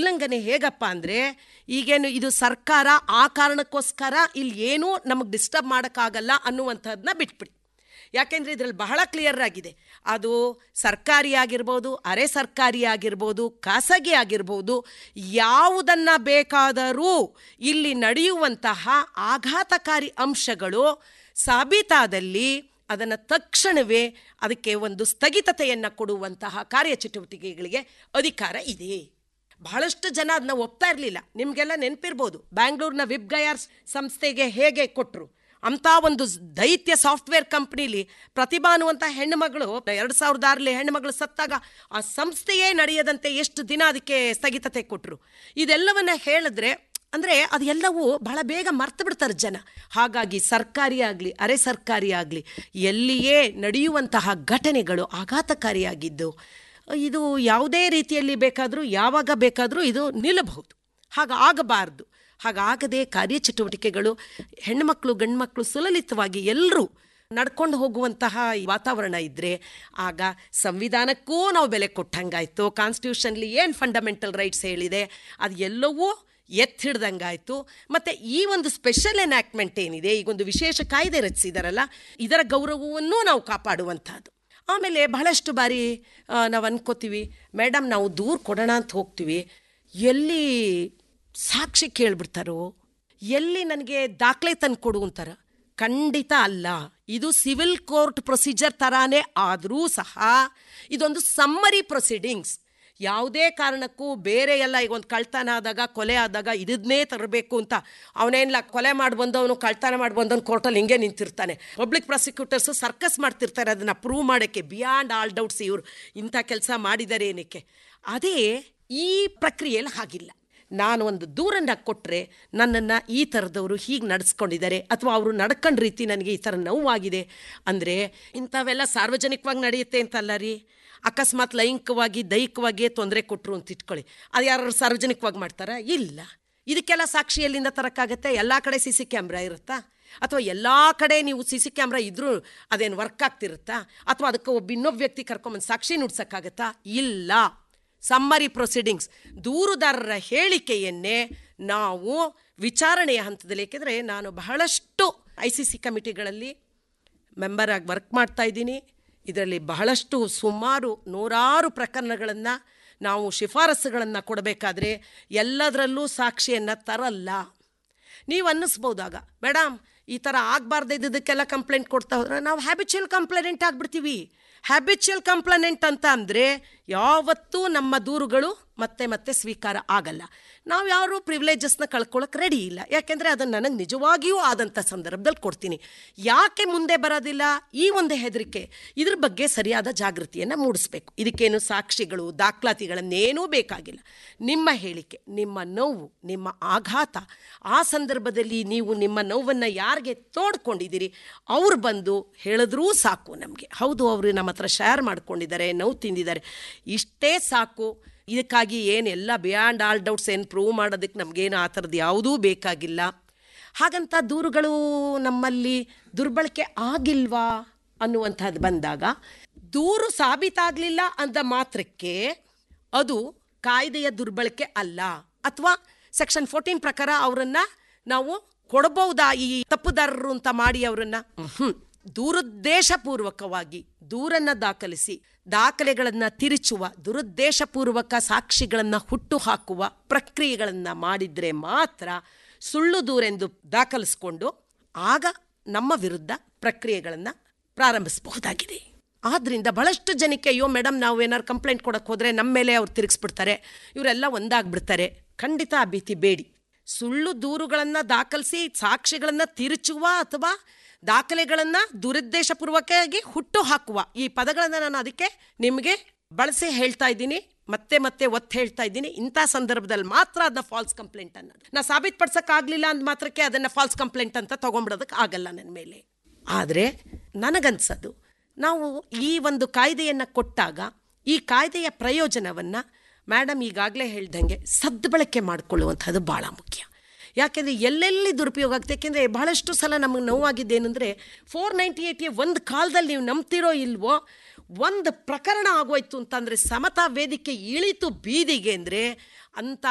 ಉಲ್ಲಂಘನೆ ಹೇಗಪ್ಪ ಅಂದರೆ ಈಗೇನು ಇದು ಸರ್ಕಾರ ಆ ಕಾರಣಕ್ಕೋಸ್ಕರ ಇಲ್ಲಿ ಏನೂ ನಮಗೆ ಡಿಸ್ಟರ್ಬ್ ಮಾಡೋಕ್ಕಾಗಲ್ಲ ಅನ್ನುವಂಥದ್ದನ್ನ ಬಿಟ್ಬಿಡಿ ಯಾಕೆಂದರೆ ಇದರಲ್ಲಿ ಬಹಳ ಕ್ಲಿಯರ್ ಆಗಿದೆ ಅದು ಸರ್ಕಾರಿ ಆಗಿರ್ಬೋದು ಅರೆ ಸರ್ಕಾರಿ ಆಗಿರ್ಬೋದು ಖಾಸಗಿ ಆಗಿರ್ಬೋದು ಯಾವುದನ್ನು ಬೇಕಾದರೂ ಇಲ್ಲಿ ನಡೆಯುವಂತಹ ಆಘಾತಕಾರಿ ಅಂಶಗಳು ಸಾಬೀತಾದಲ್ಲಿ ಅದನ್ನು ತಕ್ಷಣವೇ ಅದಕ್ಕೆ ಒಂದು ಸ್ಥಗಿತತೆಯನ್ನು ಕೊಡುವಂತಹ ಕಾರ್ಯಚಟುವಟಿಕೆಗಳಿಗೆ ಅಧಿಕಾರ ಇದೆ ಬಹಳಷ್ಟು ಜನ ಅದನ್ನ ಒಪ್ತಾ ಇರಲಿಲ್ಲ ನಿಮಗೆಲ್ಲ ನೆನಪಿರ್ಬೋದು ಬ್ಯಾಂಗ್ಳೂರಿನ ವಿಬ್ಗಯಾರ್ಸ್ ಸಂಸ್ಥೆಗೆ ಹೇಗೆ ಕೊಟ್ಟರು ಅಂಥ ಒಂದು ದೈತ್ಯ ಸಾಫ್ಟ್ವೇರ್ ಕಂಪ್ನಿಲಿ ಪ್ರತಿಭಾ ಅನ್ನುವಂಥ ಹೆಣ್ಣುಮಗಳು ಎರಡು ಸಾವಿರದ ಆರರಲ್ಲಿ ಹೆಣ್ಣುಮಗಳು ಸತ್ತಾಗ ಆ ಸಂಸ್ಥೆಯೇ ನಡೆಯದಂತೆ ಎಷ್ಟು ದಿನ ಅದಕ್ಕೆ ಸ್ಥಗಿತತೆ ಕೊಟ್ಟರು ಇದೆಲ್ಲವನ್ನ ಹೇಳಿದ್ರೆ ಅಂದರೆ ಅದು ಎಲ್ಲವೂ ಬಹಳ ಬೇಗ ಮರ್ತು ಬಿಡ್ತಾರೆ ಜನ ಹಾಗಾಗಿ ಸರ್ಕಾರಿ ಆಗಲಿ ಅರೆ ಸರ್ಕಾರಿ ಆಗಲಿ ಎಲ್ಲಿಯೇ ನಡೆಯುವಂತಹ ಘಟನೆಗಳು ಆಘಾತಕಾರಿಯಾಗಿದ್ದು ಇದು ಯಾವುದೇ ರೀತಿಯಲ್ಲಿ ಬೇಕಾದರೂ ಯಾವಾಗ ಬೇಕಾದರೂ ಇದು ನಿಲ್ಲಬಹುದು ಹಾಗೆ ಆಗಬಾರ್ದು ಹಾಗಾಗದೆ ಕಾರ್ಯಚಟುವಟಿಕೆಗಳು ಹೆಣ್ಣುಮಕ್ಕಳು ಗಂಡುಮಕ್ಕಳು ಸುಲಲಿತವಾಗಿ ಎಲ್ಲರೂ ನಡ್ಕೊಂಡು ಹೋಗುವಂತಹ ವಾತಾವರಣ ಇದ್ದರೆ ಆಗ ಸಂವಿಧಾನಕ್ಕೂ ನಾವು ಬೆಲೆ ಕೊಟ್ಟಂಗಾಯ್ತು ಕಾನ್ಸ್ಟಿಟ್ಯೂಷನ್ಲಿ ಏನು ಫಂಡಮೆಂಟಲ್ ರೈಟ್ಸ್ ಹೇಳಿದೆ ಅದು ಎಲ್ಲವೂ ಎತ್ತಿ ಹಿಡ್ದಂಗಾಯ್ತು ಮತ್ತು ಈ ಒಂದು ಸ್ಪೆಷಲ್ ಎನ್ಯಾಕ್ಟ್ಮೆಂಟ್ ಏನಿದೆ ಈಗೊಂದು ವಿಶೇಷ ಕಾಯ್ದೆ ರಚಿಸಿದಾರಲ್ಲ ಇದರ ಗೌರವವನ್ನೂ ನಾವು ಕಾಪಾಡುವಂಥದ್ದು ಆಮೇಲೆ ಬಹಳಷ್ಟು ಬಾರಿ ನಾವು ಅನ್ಕೋತೀವಿ ಮೇಡಮ್ ನಾವು ದೂರ ಕೊಡೋಣ ಅಂತ ಹೋಗ್ತೀವಿ ಎಲ್ಲಿ ಸಾಕ್ಷಿ ಕೇಳ್ಬಿಡ್ತಾರೋ ಎಲ್ಲಿ ನನಗೆ ದಾಖಲೆ ತಂದು ಕೊಡು ಅಂತಾರ ಖಂಡಿತ ಅಲ್ಲ ಇದು ಸಿವಿಲ್ ಕೋರ್ಟ್ ಪ್ರೊಸೀಜರ್ ಥರಾನೇ ಆದರೂ ಸಹ ಇದೊಂದು ಸಮ್ಮರಿ ಪ್ರೊಸೀಡಿಂಗ್ಸ್ ಯಾವುದೇ ಕಾರಣಕ್ಕೂ ಬೇರೆ ಎಲ್ಲ ಈಗ ಒಂದು ಕಳ್ತನ ಆದಾಗ ಕೊಲೆ ಆದಾಗ ಇದನ್ನೇ ತರಬೇಕು ಅಂತ ಅವನೇನಿಲ್ಲ ಕೊಲೆ ಮಾಡಿ ಬಂದವನು ಕಳ್ತನ ಮಾಡಿ ಬಂದವನು ಕೋರ್ಟಲ್ಲಿ ಹಿಂಗೆ ನಿಂತಿರ್ತಾನೆ ಪಬ್ಲಿಕ್ ಪ್ರಾಸಿಕ್ಯೂಟರ್ಸು ಸರ್ಕಸ್ ಮಾಡ್ತಿರ್ತಾರೆ ಅದನ್ನು ಪ್ರೂವ್ ಮಾಡೋಕ್ಕೆ ಬಿಯಾಂಡ್ ಆಲ್ ಡೌಟ್ಸ್ ಇವರು ಇಂಥ ಕೆಲಸ ಮಾಡಿದ್ದಾರೆ ಏನಕ್ಕೆ ಅದೇ ಈ ಪ್ರಕ್ರಿಯೆಯಲ್ಲಿ ಹಾಗಿಲ್ಲ ನಾನು ಒಂದು ದೂರನ್ನು ಕೊಟ್ಟರೆ ನನ್ನನ್ನು ಈ ಥರದವರು ಹೀಗೆ ನಡೆಸ್ಕೊಂಡಿದ್ದಾರೆ ಅಥವಾ ಅವರು ನಡ್ಕೊಂಡ ರೀತಿ ನನಗೆ ಈ ಥರ ನೋವಾಗಿದೆ ಅಂದರೆ ಇಂಥವೆಲ್ಲ ಸಾರ್ವಜನಿಕವಾಗಿ ನಡೆಯುತ್ತೆ ಅಂತಲ್ಲ ರೀ ಅಕಸ್ಮಾತ್ ಲೈಂಗಿಕವಾಗಿ ದೈಹಿಕವಾಗಿ ತೊಂದರೆ ಕೊಟ್ಟರು ಅಂತ ಇಟ್ಕೊಳ್ಳಿ ಅದು ಯಾರು ಸಾರ್ವಜನಿಕವಾಗಿ ಮಾಡ್ತಾರಾ ಇಲ್ಲ ಇದಕ್ಕೆಲ್ಲ ಸಾಕ್ಷಿ ಎಲ್ಲಿಂದ ತರೋಕ್ಕಾಗತ್ತೆ ಎಲ್ಲ ಕಡೆ ಸಿ ಸಿ ಕ್ಯಾಮ್ರಾ ಇರುತ್ತಾ ಅಥವಾ ಎಲ್ಲ ಕಡೆ ನೀವು ಸಿ ಸಿ ಕ್ಯಾಮ್ರಾ ಇದ್ದರೂ ಅದೇನು ವರ್ಕ್ ಆಗ್ತಿರುತ್ತಾ ಅಥವಾ ಅದಕ್ಕೆ ಒಬ್ಬ ಇನ್ನೊಬ್ಬ ವ್ಯಕ್ತಿ ಕರ್ಕೊಂಬಂದು ಸಾಕ್ಷಿ ನುಡ್ಸೋಕ್ಕಾಗತ್ತಾ ಇಲ್ಲ ಸಮ್ಮರಿ ಪ್ರೊಸೀಡಿಂಗ್ಸ್ ದೂರುದಾರರ ಹೇಳಿಕೆಯನ್ನೇ ನಾವು ವಿಚಾರಣೆಯ ಹಂತದಲ್ಲಿ ಏಕೆಂದರೆ ನಾನು ಬಹಳಷ್ಟು ಐ ಸಿ ಸಿ ಕಮಿಟಿಗಳಲ್ಲಿ ಮೆಂಬರಾಗಿ ವರ್ಕ್ ಮಾಡ್ತಾ ಇದ್ದೀನಿ ಇದರಲ್ಲಿ ಬಹಳಷ್ಟು ಸುಮಾರು ನೂರಾರು ಪ್ರಕರಣಗಳನ್ನು ನಾವು ಶಿಫಾರಸುಗಳನ್ನು ಕೊಡಬೇಕಾದ್ರೆ ಎಲ್ಲದರಲ್ಲೂ ಸಾಕ್ಷಿಯನ್ನು ತರಲ್ಲ ನೀವು ಅನ್ನಿಸ್ಬೋದಾಗ ಮೇಡಮ್ ಈ ಥರ ಆಗಬಾರ್ದು ಇದ್ದದಕ್ಕೆಲ್ಲ ಕಂಪ್ಲೇಂಟ್ ಕೊಡ್ತಾ ಹೋದ್ರೆ ನಾವು ಹ್ಯಾಬಿಚುವಲ್ ಕಂಪ್ಲೇನೆಂಟ್ ಆಗಿಬಿಡ್ತೀವಿ ಹ್ಯಾಬಿಚುವಲ್ ಕಂಪ್ಲೇನೆಂಟ್ ಅಂತ ಅಂದರೆ ಯಾವತ್ತೂ ನಮ್ಮ ದೂರುಗಳು ಮತ್ತೆ ಮತ್ತೆ ಸ್ವೀಕಾರ ಆಗಲ್ಲ ನಾವು ಯಾರು ಪ್ರಿವಿಲೇಜಸ್ನ ಕಳ್ಕೊಳ್ಳೋಕೆ ರೆಡಿ ಇಲ್ಲ ಯಾಕೆಂದರೆ ಅದನ್ನು ನನಗೆ ನಿಜವಾಗಿಯೂ ಆದಂಥ ಸಂದರ್ಭದಲ್ಲಿ ಕೊಡ್ತೀನಿ ಯಾಕೆ ಮುಂದೆ ಬರೋದಿಲ್ಲ ಈ ಒಂದು ಹೆದರಿಕೆ ಇದ್ರ ಬಗ್ಗೆ ಸರಿಯಾದ ಜಾಗೃತಿಯನ್ನು ಮೂಡಿಸ್ಬೇಕು ಇದಕ್ಕೇನು ಸಾಕ್ಷಿಗಳು ದಾಖಲಾತಿಗಳನ್ನೇನೂ ಬೇಕಾಗಿಲ್ಲ ನಿಮ್ಮ ಹೇಳಿಕೆ ನಿಮ್ಮ ನೋವು ನಿಮ್ಮ ಆಘಾತ ಆ ಸಂದರ್ಭದಲ್ಲಿ ನೀವು ನಿಮ್ಮ ನೋವನ್ನು ಯಾರಿಗೆ ತೋಡ್ಕೊಂಡಿದ್ದೀರಿ ಅವ್ರು ಬಂದು ಹೇಳಿದ್ರೂ ಸಾಕು ನಮಗೆ ಹೌದು ಅವರು ನಮ್ಮ ಹತ್ರ ಶೇರ್ ಮಾಡ್ಕೊಂಡಿದ್ದಾರೆ ನೋವು ತಿಂದಿದ್ದಾರೆ ಇಷ್ಟೇ ಸಾಕು ಇದಕ್ಕಾಗಿ ಏನೆಲ್ಲ ಬಿಯಾಂಡ್ ಆಲ್ ಡೌಟ್ಸ್ ಏನು ಪ್ರೂವ್ ಮಾಡೋದಕ್ಕೆ ನಮಗೇನು ಆ ಥರದ್ದು ಯಾವುದೂ ಬೇಕಾಗಿಲ್ಲ ಹಾಗಂತ ದೂರುಗಳು ನಮ್ಮಲ್ಲಿ ದುರ್ಬಳಕೆ ಆಗಿಲ್ವಾ ಅನ್ನುವಂಥದ್ದು ಬಂದಾಗ ದೂರು ಸಾಬೀತಾಗಲಿಲ್ಲ ಅಂದ ಮಾತ್ರಕ್ಕೆ ಅದು ಕಾಯ್ದೆಯ ದುರ್ಬಳಕೆ ಅಲ್ಲ ಅಥವಾ ಸೆಕ್ಷನ್ ಫೋರ್ಟೀನ್ ಪ್ರಕಾರ ಅವರನ್ನು ನಾವು ಕೊಡಬಹುದಾ ಈ ತಪ್ಪುದಾರರು ಅಂತ ಮಾಡಿ ಅವರನ್ನು ಹ್ಞೂ ದುರುದ್ದೇಶಪೂರ್ವಕವಾಗಿ ದೂರನ್ನು ದಾಖಲಿಸಿ ದಾಖಲೆಗಳನ್ನು ತಿರುಚುವ ದುರುದ್ದೇಶಪೂರ್ವಕ ಸಾಕ್ಷಿಗಳನ್ನು ಹುಟ್ಟು ಹಾಕುವ ಪ್ರಕ್ರಿಯೆಗಳನ್ನು ಮಾಡಿದರೆ ಮಾತ್ರ ಸುಳ್ಳು ದೂರೆಂದು ದಾಖಲಿಸ್ಕೊಂಡು ಆಗ ನಮ್ಮ ವಿರುದ್ಧ ಪ್ರಕ್ರಿಯೆಗಳನ್ನು ಪ್ರಾರಂಭಿಸಬಹುದಾಗಿದೆ ಆದ್ದರಿಂದ ಬಹಳಷ್ಟು ಜನಕ್ಕೆ ಅಯ್ಯೋ ಮೇಡಮ್ ನಾವು ಏನಾರು ಕಂಪ್ಲೇಂಟ್ ಕೊಡೋಕ್ಕೆ ಹೋದರೆ ನಮ್ಮ ಮೇಲೆ ಅವ್ರು ತಿರುಗಿಸ್ಬಿಡ್ತಾರೆ ಇವರೆಲ್ಲ ಒಂದಾಗ್ಬಿಡ್ತಾರೆ ಖಂಡಿತ ಆ ಭೀತಿ ಬೇಡಿ ಸುಳ್ಳು ದೂರುಗಳನ್ನು ದಾಖಲಿಸಿ ಸಾಕ್ಷಿಗಳನ್ನು ತಿರುಚುವ ಅಥವಾ ದಾಖಲೆಗಳನ್ನು ದುರುದ್ದೇಶಪೂರ್ವಕವಾಗಿ ಹುಟ್ಟು ಹಾಕುವ ಈ ಪದಗಳನ್ನು ನಾನು ಅದಕ್ಕೆ ನಿಮಗೆ ಬಳಸಿ ಹೇಳ್ತಾ ಇದ್ದೀನಿ ಮತ್ತೆ ಮತ್ತೆ ಒತ್ತು ಹೇಳ್ತಾ ಇದ್ದೀನಿ ಇಂಥ ಸಂದರ್ಭದಲ್ಲಿ ಮಾತ್ರ ಅದನ್ನ ಫಾಲ್ಸ್ ಕಂಪ್ಲೇಂಟ್ ಅನ್ನೋದು ನಾ ಸಾಬೀತುಪಡ್ಸೋಕ್ಕಾಗಲಿಲ್ಲ ಅಂದ ಮಾತ್ರಕ್ಕೆ ಅದನ್ನು ಫಾಲ್ಸ್ ಕಂಪ್ಲೇಂಟ್ ಅಂತ ತೊಗೊಂಬಿಡೋದಕ್ಕೆ ಆಗಲ್ಲ ನನ್ನ ಮೇಲೆ ಆದರೆ ನನಗನ್ಸೋದು ನಾವು ಈ ಒಂದು ಕಾಯ್ದೆಯನ್ನು ಕೊಟ್ಟಾಗ ಈ ಕಾಯ್ದೆಯ ಪ್ರಯೋಜನವನ್ನು ಮೇಡಮ್ ಈಗಾಗಲೇ ಹೇಳ್ದಂಗೆ ಸದ್ಬಳಕೆ ಮಾಡಿಕೊಳ್ಳುವಂಥದ್ದು ಭಾಳ ಮುಖ್ಯ ಯಾಕೆಂದರೆ ಎಲ್ಲೆಲ್ಲಿ ದುರುಪಯೋಗ ಆಗ್ತದೆ ಯಾಕೆಂದರೆ ಬಹಳಷ್ಟು ಸಲ ನಮಗೆ ನೋವಾಗಿದ್ದೇನೆಂದರೆ ಫೋರ್ ನೈಂಟಿ ಏಯ್ಟಿಯ ಒಂದು ಕಾಲದಲ್ಲಿ ನೀವು ನಂಬ್ತಿರೋ ಇಲ್ವೋ ಒಂದು ಪ್ರಕರಣ ಆಗೋಯ್ತು ಅಂತಂದರೆ ಸಮತಾ ವೇದಿಕೆ ಇಳಿತು ಬೀದಿಗೆ ಅಂದರೆ ಅಂಥ